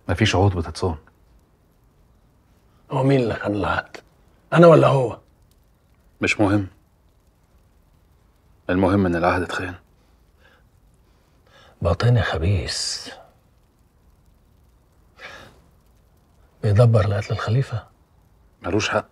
مفيش عهود بتتصون هو مين اللي خان العهد انا ولا هو مش مهم المهم ان العهد اتخان باطني خبيث بيدبر لقتل الخليفة ملوش حق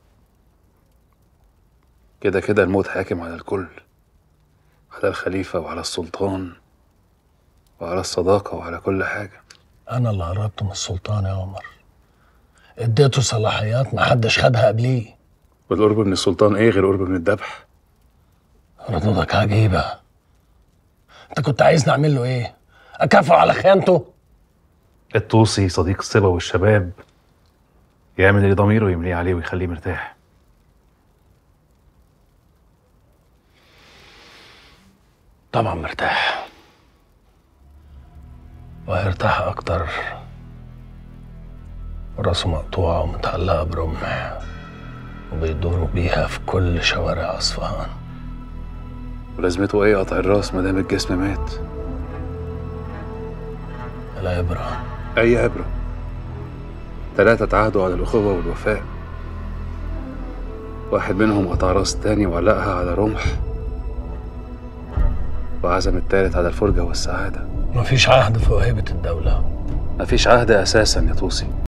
كده كده الموت حاكم على الكل على الخليفة وعلى السلطان وعلى الصداقة وعلى كل حاجة أنا اللي قربته من السلطان يا عمر اديته صلاحيات ما حدش خدها قبليه والقرب من السلطان ايه غير قرب من الذبح ردودك عجيبة انت كنت عايز نعمل له ايه اكافئه على خيانته الطوسي صديق الصبا والشباب يعمل اللي ضميره يمليه عليه ويخليه مرتاح طبعا مرتاح وهيرتاح اكتر راسه مقطوعة ومتعلقة برمح وبيدوروا بيها في كل شوارع اصفهان ولازمته ايه قطع الراس ما دام الجسم مات العبرة اي عبرة ثلاثة تعهدوا على الأخوة والوفاء واحد منهم قطع راس تاني وعلقها على رمح وعزم التالت على الفرجة والسعادة مفيش عهد في وهيبة الدولة مفيش عهد أساسا يا توصي